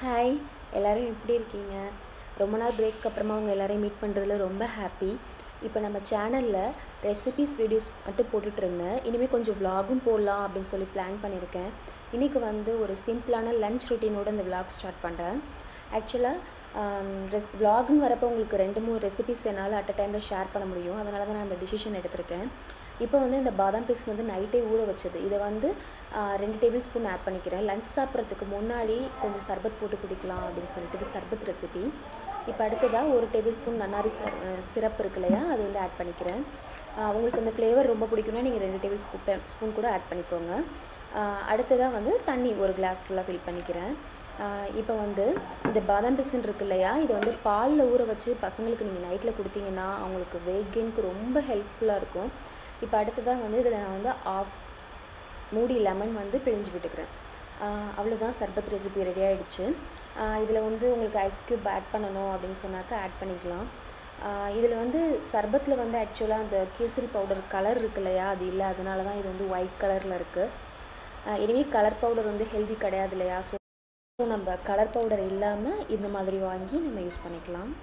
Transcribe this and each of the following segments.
hi எல்லோரும் எப்படி இருக்கீங்க ரொம்ப நாள் பிரேக் அப்புறமா உங்கள் எல்லாரையும் மீட் பண்ணுறதுல ரொம்ப ஹாப்பி இப்போ நம்ம சேனலில் ரெசிபிஸ் வீடியோஸ் மட்டும் போட்டுட்டு இருந்தேன் இனிமேல் கொஞ்சம் vlogகும் போடலாம் அப்படின்னு சொல்லி பிளான் பண்ணியிருக்கேன் இன்றைக்கி வந்து ஒரு சிம்பிளான லன்ச் ரொட்டீனோட இந்த vlog ஸ்டார்ட் பண்ணுறேன் ஆக்சுவலாக ரெஸ் vlogனு வரப்போ உங்களுக்கு ரெண்டு மூணு ரெசிபிஸ் என்னால் அட் அ டைமில் ஷேர் பண்ண முடியும் அதனால தான் நான் அந்த டிசிஷன் எடுத்திருக்கேன் இப்போ வந்து இந்த பாதாம் பீஸ் வந்து நைட்டே ஊற வச்சது இதை வந்து ஆஹ், ரெண்டு டேபிள் ஸ்பூன் ஆட் பண்ணிக்கிறேன் லஞ்ச் சாப்பிட்றதுக்கு முன்னாடி கொஞ்சம் சர்பத் போட்டு குடிக்கலாம் அப்படின்னு சொல்லிட்டு இது சர்பத் ரெசிபி இப்போ அடுத்ததாக ஒரு டேபிள் ஸ்பூன் நன்னாரி சிரப் இருக்கு இல்லையா அது வந்து ஆட் பண்ணிக்கிறேன் ஆஹ், உங்களுக்கு இந்த ஃப்ளேவர் ரொம்ப பிடிக்கும்னா நீங்கள் ரெண்டு டேபிள் ஸ்பூன் ஸ்பூன் கூட ஆட் பண்ணிக்கோங்க அடுத்ததாக வந்து தண்ணி ஒரு கிளாஸ் ஃபுல்லாக ஃபில் பண்ணிக்கிறேன் இப்போ வந்து இந்த பாதாம் பிசின் இருக்கு இல்லையா இது வந்து பாலில் ஊற வச்சு பசங்களுக்கு நீங்கள் நைட்டில் கொடுத்தீங்கன்னா அவங்களுக்கு வெயிட் கெயினுக்கு ரொம்ப ஹெல்ப்ஃபுல்லாக இருக்கும் இப்போ அடுத்ததாக வந்து இதில் நான் வந்து ஆஃப் மூடி லெமன் வந்து பிழிஞ்சு விட்டுக்கிறேன் ஆஹ் அவ்வளோதான் சர்பத் ரெசிபி ரெடி ஆகிடுச்சு இதில் வந்து உங்களுக்கு ஐஸ் க்யூப் ஆட் பண்ணணும் அப்படின்னு சொன்னாக்கா ஆட் பண்ணிக்கலாம் இதில் வந்து சர்பத்தில் வந்து ஆக்சுவலாக அந்த கேசரி பவுடர் கலர் இருக்கு இல்லையா அது இல்லை அதனால தான் இது வந்து ஒயிட் கலரில் இருக்குது எனிவே கலர் பவுடர் வந்து ஹெல்தி கிடையாது இல்லையா ஸோ நம்ம கலர் பவுடர் இல்லாமல் இந்த மாதிரி வாங்கி நம்ம யூஸ் பண்ணிக்கலாம்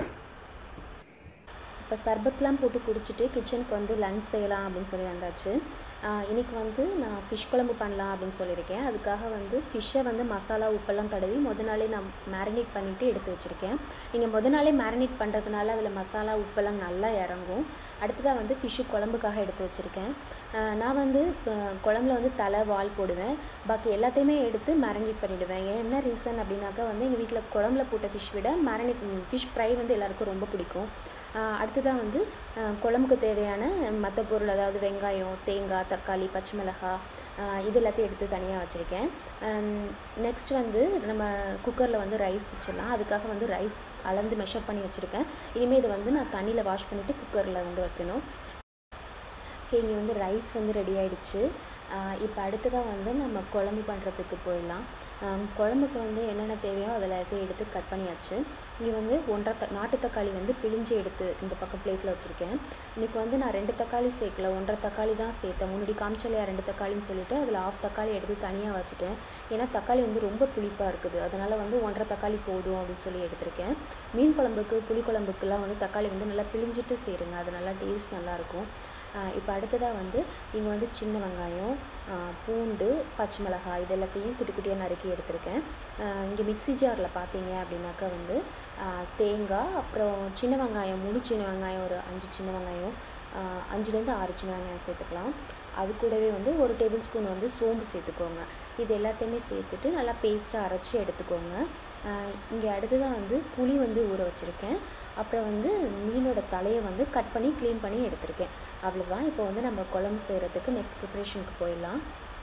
இப்போ சர்பத்லாம் போட்டு குடிச்சிட்டு கிச்சனுக்கு வந்து லன்ச் செய்யலாம் அப்படின்னு சொல்லி வந்தாச்சு ஆஹ் இன்னைக்கு வந்து நான் ஃபிஷ் குழம்பு பண்ணலாம் அப்படின்னு சொல்லியிருக்கேன் அதுக்காக வந்து ஃபிஷ்ஷை வந்து மசாலா உப்பெல்லாம் தடவி முத நாளே நான் மேரினேட் பண்ணிவிட்டு எடுத்து வச்சுருக்கேன் நீங்கள் முத நாளே மேரினேட் பண்ணுறதுனால அதில் மசாலா உப்பெல்லாம் நல்லா இறங்கும் அடுத்ததாக வந்து ஃபிஷ்ஷு குழம்புக்காக எடுத்து வச்சுருக்கேன் ஆஹ் நான் வந்து ஆஹ் குழம்புல வந்து தலை வால் போடுவேன் பாக்கி எல்லாத்தையுமே எடுத்து மேரினேட் பண்ணிவிடுவேன் ஏன் என்ன ரீசன் அப்படின்னாக்கா வந்து எங்கள் வீட்டில் குழம்புல போட்ட ஃபிஷ் விட மேரினேட் ஃபிஷ் ஃப்ரை வந்து எல்லாருக்கும் ரொம்ப பிடிக்கும் ஆஹ் அடுத்ததாக வந்து ஆஹ் குழம்புக்கு தேவையான மற்ற பொருள் அதாவது வெங்காயம் தேங்காய் தக்காளி பச்சை மிளகாய் ஆஹ் இது எல்லாத்தையும் எடுத்து தனியாக வச்சுருக்கேன் நெக்ஸ்ட் வந்து நம்ம குக்கரில் வந்து ரைஸ் வச்சிடலாம் அதுக்காக வந்து ரைஸ் அளந்து மெஷர் பண்ணி வச்சுருக்கேன் இனிமேல் இதை வந்து நான் தண்ணியில் வாஷ் பண்ணிவிட்டு குக்கரில் வந்து வைக்கணும் ஓகே இங்கே வந்து ரைஸ் வந்து ரெடி ஆயிடுச்சு இப்போ அடுத்ததாக வந்து நம்ம குழம்பு பண்ணுறதுக்கு போயிடலாம் ஆஹ் குழம்புக்கு வந்து என்னென்ன தேவையோ அதில் எல்லாத்தையும் எடுத்து கட் பண்ணியாச்சு இங்கே வந்து ஒன்றரை த நாட்டு தக்காளி வந்து பிழிஞ்சு எடுத்து இந்த பக்கம் பிளேட்டில் வச்சுருக்கேன் இன்றைக்கி வந்து நான் ரெண்டு தக்காளி சேர்க்கல ஒன்றரை தக்காளி தான் சேர்த்தேன் முன்னாடி காமிச்சலையா ரெண்டு தக்காளின்னு சொல்லிட்டு அதில் ஆஃப் தக்காளி எடுத்து தனியாக வச்சுட்டேன் ஏன்னா தக்காளி வந்து ரொம்ப புளிப்பாக இருக்குது அதனால் வந்து ஒன்றரை தக்காளி போதும் அப்படின்னு சொல்லி எடுத்திருக்கேன் மீன் குழம்புக்கு புளி குழம்புக்கெல்லாம் வந்து தக்காளி வந்து நல்லா பிழிஞ்சிட்டு சேருங்க அது நல்லா டேஸ்ட் நல்லாயிருக்கும் இப்போ அடுத்ததாக வந்து இங்கே வந்து சின்ன வெங்காயம் ஆஹ் பூண்டு பச்சை மிளகாய் இது எல்லாத்தையும் குட்டி குட்டியாக நறுக்கி எடுத்திருக்கேன் இங்கே மிக்ஸி ஜாரில் பார்த்தீங்க அப்படின்னாக்கா வந்து ஆஹ் தேங்காய் அப்புறம் சின்ன வெங்காயம் முழு சின்ன வெங்காயம் ஒரு அஞ்சு சின்ன வெங்காயம் ஆஹ் அஞ்சுலேருந்து ஆறு சின்ன வெங்காயம் சேர்த்துக்கலாம் அது கூடவே வந்து ஒரு டேபிள் ஸ்பூன் வந்து சோம்பு சேர்த்துக்கோங்க இது எல்லாத்தையுமே சேர்த்துட்டு நல்லா பேஸ்ட்டாக அரைச்சி எடுத்துக்கோங்க இங்கே அடுத்ததாக வந்து புளி வந்து ஊற வச்சுருக்கேன் அப்புறம் வந்து மீனோட தலையை வந்து கட் பண்ணி க்ளீன் பண்ணி எடுத்திருக்கேன் அவ்வளோதான் இப்போ வந்து நம்ம குழம்பு செய்கிறதுக்கு நெக்ஸ்ட் ப்ரிப்ரேஷனுக்கு போயிடலாம்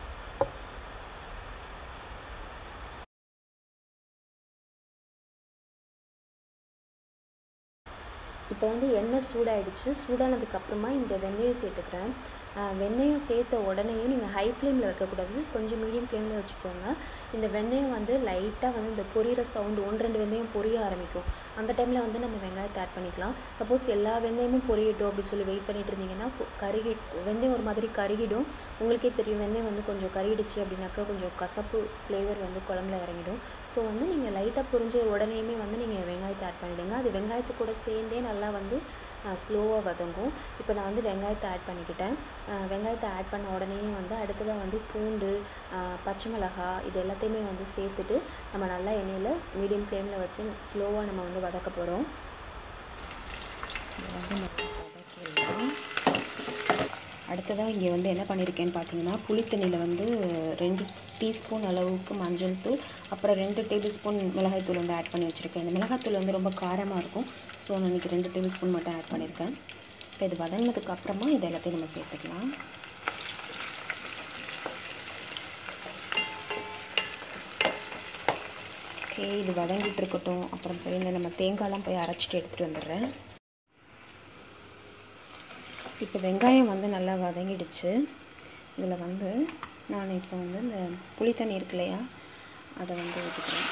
இப்போ வந்து எண்ணெய் சூடாயிடுச்சு சூடானதுக்கு அப்புறமா இந்த வெந்தயம் சேர்த்துக்கிறேன் ஆஹ் வெந்தயம் சேர்த்த உடனேயும் நீங்கள் ஹை ஃப்ளேமில் வைக்கக்கூடாது கொஞ்சம் மீடியம் ஃப்ளேமில் வச்சுக்கோங்க இந்த வெந்தயம் வந்து லைட்டாக வந்து இந்த பொரியிற சவுண்டு ஒன்று ரெண்டு வெந்தயம் பொரிய ஆரம்பிக்கும் அந்த டைமில் வந்து நம்ம வெங்காயத்தை ஆட் பண்ணிக்கலாம் சப்போஸ் எல்லா வெந்தயமும் பொரியட்டும் அப்படி சொல்லி வெயிட் பண்ணிட்டு இருந்தீங்கன்னா ஃபு- கருகி வெந்தயம் ஒரு மாதிரி கருகிடும் உங்களுக்கே தெரியும் வெந்தயம் வந்து கொஞ்சம் கருகிடுச்சு அப்படின்னாக்கா கொஞ்சம் கசப்பு ஃப்ளேவர் வந்து குழம்புல இறங்கிடும் ஸோ வந்து நீங்கள் லைட்டாக பொரிஞ்ச உடனேயுமே வந்து நீங்கள் வெங்காயத்தை ஆட் பண்ணிவிடுங்க அது வெங்காயத்து கூட சேர்ந்தே நல்லா வந்து ஸ்லோவாக வதங்கும் இப்போ நான் வந்து வெங்காயத்தை ஆட் பண்ணிக்கிட்டேன் அஹ் வெங்காயத்தை ஆட் பண்ண உடனே வந்து அடுத்ததாக வந்து பூண்டு அஹ் பச்சை மிளகாய் இது எல்லாத்தையுமே வந்து சேர்த்துட்டு நம்ம நல்லா எண்ணெயில் மீடியம் ஃப்ளேமில் வச்சு ஸ்லோவாக நம்ம வந்து வதக்க போகிறோம் அடுத்ததாக இங்கே வந்து என்ன பண்ணியிருக்கேன்னு பார்த்தீங்கன்னா புளித்தண்ணியில் வந்து ரெண்டு டீஸ்பூன் அளவுக்கு மஞ்சள் தூள் அப்புறம் ரெண்டு டேபிள் ஸ்பூன் மிளகாய்த்தூள் வந்து ஆட் பண்ணி வச்சுருக்கேன் இந்த மிளகாய்த்தூள் வந்து ரொம்ப காரமாக இருக்கும் ஸோ நான் இன்றைக்கி ரெண்டு டேபிள் ஸ்பூன் மட்டும் ஆட் பண்ணியிருக்கேன் இப்போ இது வதங்கினதுக்கு அப்புறமா இது எல்லாத்தையும் நம்ம சேர்த்துக்கலாம் ஓகே இது வதங்கிட்டு இருக்கட்டும் அப்புறம் போய் இந்த நம்ம தேங்காய்லாம் போய் அரைச்சிட்டு எடுத்துகிட்டு வந்துடுறேன் இப்போ வெங்காயம் வந்து நல்லா வதங்கிடுச்சு இதில் வந்து நான் இப்போ வந்து இந்த புளி தண்ணி இருக்கு இல்லையா அதை வந்து ஊற்றிக்கிறேன்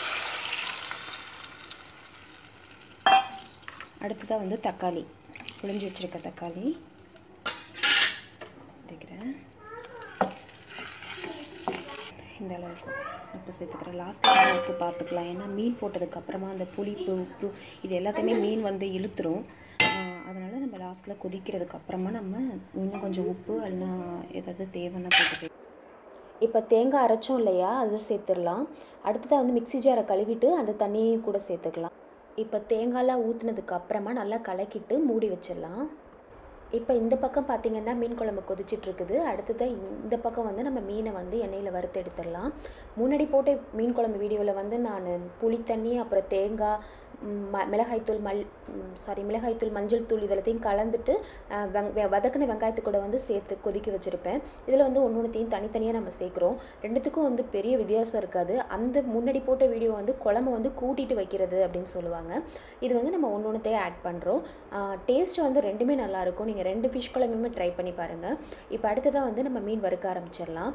அடுத்ததாக வந்து தக்காளி புளிஞ்சு வச்சுருக்க தக்காளி ஊற்றிக்கிறேன் இந்த அளவுக்கு உப்பு சேர்த்துக்கிறேன் லாஸ்ட்டில் உப்பு பார்த்துக்கலாம் ஏன்னா மீன் போட்டதுக்கப்புறமா அந்த புளிப்பு உப்பு இது எல்லாத்தையுமே மீன் வந்து இழுத்துரும் அதனால் நம்ம லாஸ்ட்டில் கொதிக்கிறதுக்கு அப்புறமா நம்ம இன்னும் கொஞ்சம் உப்பு இல்லைன்னா ஏதாவது தேவைன்னா போட்டுக்கலாம் இப்போ தேங்காய் அரைச்சோம் இல்லையா அதை சேர்த்துடலாம் அடுத்ததாக வந்து மிக்ஸி ஜாரை கழுவிட்டு அந்த தண்ணியையும் கூட சேர்த்துக்கலாம் இப்போ தேங்காய்லாம் ஊற்றுனதுக்கு அப்புறமா நல்லா கலக்கிட்டு மூடி வச்சிடலாம் இப்போ இந்த பக்கம் பார்த்திங்கன்னா மீன் குழம்பு கொதிச்சிட்ருக்குது அடுத்ததாக இந்த பக்கம் வந்து நம்ம மீனை வந்து எண்ணெயில் வறுத்து எடுத்துடலாம் முன்னாடி போட்ட மீன் குழம்பு வீடியோவில் வந்து நான் புளி தண்ணி அப்புறம் தேங்காய் ம மிளகாய்த்தூள் மல் சாரி மிளகாய்த்தூள் மஞ்சள் தூள் இதெல்லாத்தையும் கலந்துட்டு வெங் வதக்கின வெங்காயத்து கூட வந்து சேர்த்து கொதிக்க வச்சுருப்பேன் இதில் வந்து ஒன்று ஒன்றுத்தையும் தனித்தனியாக நம்ம சேர்க்குறோம் ரெண்டுத்துக்கும் வந்து பெரிய வித்தியாசம் இருக்காது அந்த முன்னாடி போட்ட வீடியோ வந்து குழம்பு வந்து கூட்டிகிட்டு வைக்கிறது அப்படின்னு சொல்லுவாங்க இது வந்து நம்ம ஒன்று ஒன்றுத்தையும் ஆட் பண்ணுறோம் டேஸ்ட் வந்து ரெண்டுமே நல்லாயிருக்கும் நீங்கள் ரெண்டு ஃபிஷ் குழம்புமே ட்ரை பண்ணி பாருங்கள் இப்போ அடுத்ததாக வந்து நம்ம மீன் வறுக்க ஆரம்பிச்சிடலாம்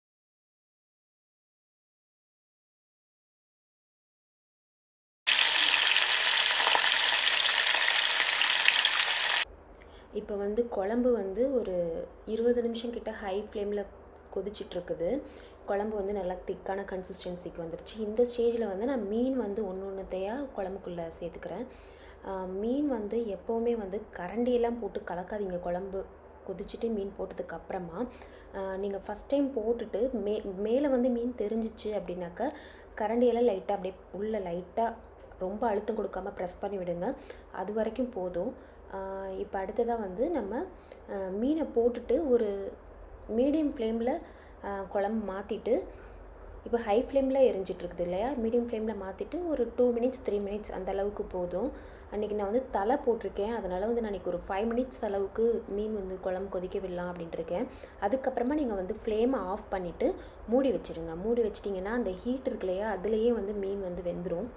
இப்போ வந்து குழம்பு வந்து ஒரு இருபது நிமிஷம் கிட்ட ஹை ஃப்ளேமில் கொதிச்சிட்ருக்குது குழம்பு வந்து நல்லா திக்கான கன்சிஸ்டன்சிக்கு வந்துருச்சு இந்த ஸ்டேஜில் வந்து நான் மீன் வந்து ஒன்று ஒன்றுத்தையாக குழம்புக்குள்ளே சேர்த்துக்கிறேன் மீன் வந்து எப்போவுமே வந்து கரண்டியெல்லாம் போட்டு கலக்காதீங்க குழம்பு கொதிச்சுட்டு மீன் போட்டதுக்கு அப்புறமா நீங்கள் ஃபஸ்ட் டைம் போட்டுட்டு மே மேலே வந்து மீன் தெரிஞ்சிச்சு அப்படின்னாக்கா கரண்டியெல்லாம் லைட்டாக அப்படியே உள்ளே லைட்டாக ரொம்ப அழுத்தம் கொடுக்காம ப்ரெஸ் பண்ணி விடுங்க அது வரைக்கும் போதும் இப்போ அடுத்ததாக வந்து நம்ம மீனை போட்டுட்டு ஒரு மீடியம் ஃப்ளேமில் குழம்பு மாற்றிட்டு இப்போ ஹை ஃப்ளேமில் எரிஞ்சிட்ருக்குது இல்லையா மீடியம் ஃப்ளேமில் மாற்றிட்டு ஒரு டூ மினிட்ஸ் த்ரீ மினிட்ஸ் அந்த அளவுக்கு போதும் அன்றைக்கி நான் வந்து தலை போட்டிருக்கேன் அதனால் வந்து நான் இன்றைக்கி ஒரு ஃபைவ் மினிட்ஸ் அளவுக்கு மீன் வந்து குழம்பு கொதிக்க விடலாம் அப்படின்ட்டுருக்கேன் அதுக்கப்புறமா நீங்கள் வந்து ஃப்ளேமை ஆஃப் பண்ணிவிட்டு மூடி வச்சுருங்க மூடி வச்சிட்டிங்கன்னா அந்த ஹீட் இருக்கு இல்லையா அதுலேயே வந்து மீன் வந்து வெந்துடும்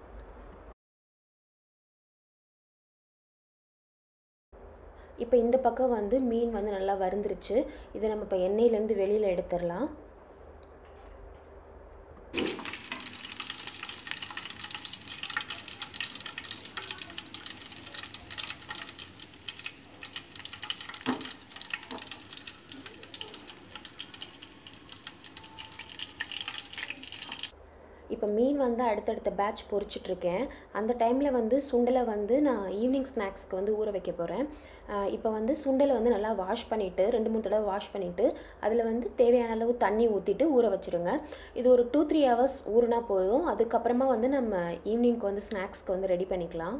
இப்போ இந்த பக்கம் வந்து மீன் வந்து நல்லா வறுந்துருச்சு இதை நம்ம இப்போ எண்ணெயிலேருந்து வெளியில் எடுத்துடலாம் இப்போ மீன் வந்து அடுத்தடுத்த பேட்ச் பொரிச்சிட்ருக்கேன் அந்த டைமில் வந்து சுண்டலை வந்து நான் ஈவினிங் ஸ்நாக்ஸ்க்கு வந்து ஊற வைக்க போகிறேன் இப்போ வந்து சுண்டலை வந்து நல்லா வாஷ் பண்ணிவிட்டு ரெண்டு மூணு தடவை வாஷ் பண்ணிவிட்டு அதில் வந்து தேவையான அளவு தண்ணி ஊற்றிட்டு ஊற வச்சுருங்க இது ஒரு டூ த்ரீ ஹவர்ஸ் ஊறுனா போதும் அதுக்கப்புறமா வந்து நம்ம ஈவினிங்க்கு வந்து ஸ்நாக்ஸ்க்கு வந்து ரெடி பண்ணிக்கலாம்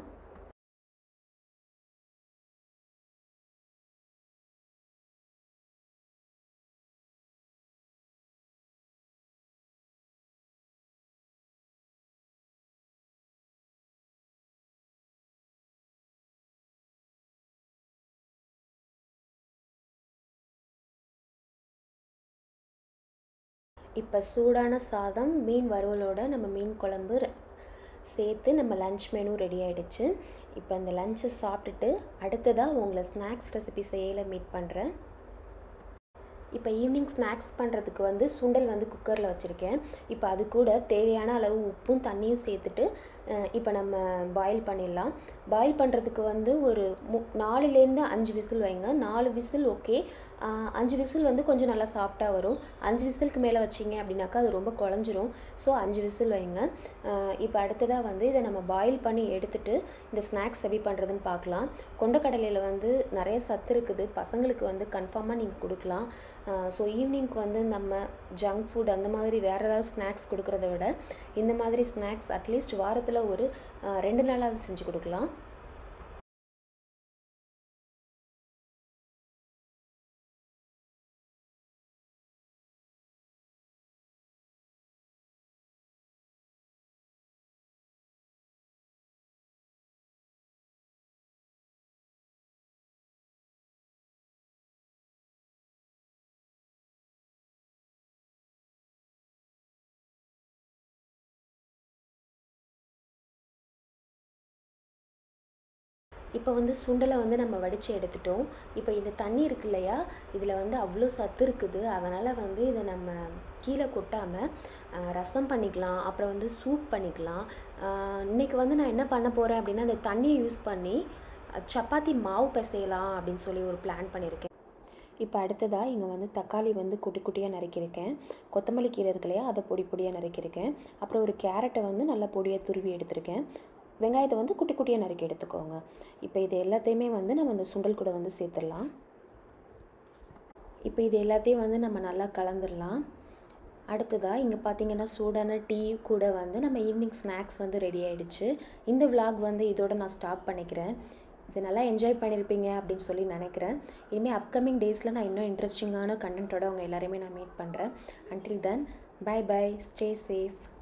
இப்போ சூடான சாதம் மீன் வறுவலோட நம்ம மீன் குழம்பு சேர்த்து நம்ம லன்ச் மெனு ரெடி ஆகிடுச்சு இப்போ அந்த லஞ்சை சாப்பிட்டுட்டு அடுத்ததாக உங்களை ஸ்நாக்ஸ் ரெசிபி செய்யலை மீட் பண்ணுறேன் இப்போ ஈவினிங் ஸ்நாக்ஸ் பண்ணுறதுக்கு வந்து சுண்டல் வந்து குக்கரில் வச்சுருக்கேன் இப்போ அது கூட தேவையான அளவு உப்பும் தண்ணியும் சேர்த்துட்டு இப்போ நம்ம பாயில் பண்ணிடலாம் பாயில் பண்ணுறதுக்கு வந்து ஒரு மு நாலுலேருந்து அஞ்சு விசில் வைங்க நாலு விசில் ஓகே அஞ்சு விசில் வந்து கொஞ்சம் நல்லா சாஃப்டாக வரும் அஞ்சு விசிலுக்கு மேலே வச்சிங்க அப்படின்னாக்கா அது ரொம்ப குழஞ்சிரும் ஸோ அஞ்சு விசில் வைங்க இப்போ அடுத்ததாக வந்து இதை நம்ம பாயில் பண்ணி எடுத்துகிட்டு இந்த ஸ்நாக்ஸ் எப்படி பண்ணுறதுன்னு பார்க்கலாம் கொண்டக்கடலையில் வந்து நிறைய சத்து இருக்குது பசங்களுக்கு வந்து கன்ஃபார்மாக நீங்கள் கொடுக்கலாம் ஸோ ஈவினிங்க்கு வந்து நம்ம ஜங்க் ஃபுட் அந்த மாதிரி வேறு ஏதாவது ஸ்நாக்ஸ் கொடுக்குறத விட இந்த மாதிரி ஸ்நாக்ஸ் அட்லீஸ்ட் வாரத்தில் ஒரு ரெண்டு நாளாவது செஞ்சு கொடுக்கலாம் இப்போ வந்து சுண்டலை வந்து நம்ம வடித்து எடுத்துட்டோம் இப்போ இந்த தண்ணி இருக்கு இல்லையா இதில் வந்து அவ்வளோ சத்து இருக்குது அதனால் வந்து இதை நம்ம கீழே கொட்டாமல் ரசம் பண்ணிக்கலாம் அப்புறம் வந்து சூப் பண்ணிக்கலாம் இன்றைக்கி வந்து நான் என்ன பண்ண போகிறேன் அப்படின்னா அந்த தண்ணியை யூஸ் பண்ணி சப்பாத்தி மாவு பிசையலாம் அப்படின்னு சொல்லி ஒரு பிளான் பண்ணியிருக்கேன் இப்போ அடுத்ததாக இங்கே வந்து தக்காளி வந்து குட்டி குட்டியாக நறுக்கியிருக்கேன் கொத்தமல்லி கீரை இருக்கு இல்லையா அதை பொடி பொடியாக நறுக்கியிருக்கேன் அப்புறம் ஒரு கேரட்டை வந்து நல்லா பொடியாக துருவி எடுத்திருக்கேன் வெங்காயத்தை வந்து குட்டி குட்டியாக நறுக்கி எடுத்துக்கோங்க இப்போ இது எல்லாத்தையுமே வந்து நம்ம இந்த சுண்டல் கூட வந்து சேர்த்துடலாம் இப்போ இது எல்லாத்தையும் வந்து நம்ம நல்லா கலந்துடலாம் அடுத்ததாக இங்கே பார்த்தீங்கன்னா சூடான டீ கூட வந்து நம்ம ஈவினிங் ஸ்நாக்ஸ் வந்து ரெடி ஆகிடுச்சு இந்த விலாக் வந்து இதோட நான் ஸ்டாப் பண்ணிக்கிறேன் இது நல்லா என்ஜாய் பண்ணியிருப்பீங்க அப்படின்னு சொல்லி நினைக்கிறேன் இனிமேல் அப்கமிங் டேஸில் நான் இன்னும் இன்ட்ரெஸ்டிங்கான கண்டென்ட்டோட உங்கள் எல்லாரையுமே நான் மீட் பண்ணுறேன் until then bye bye stay safe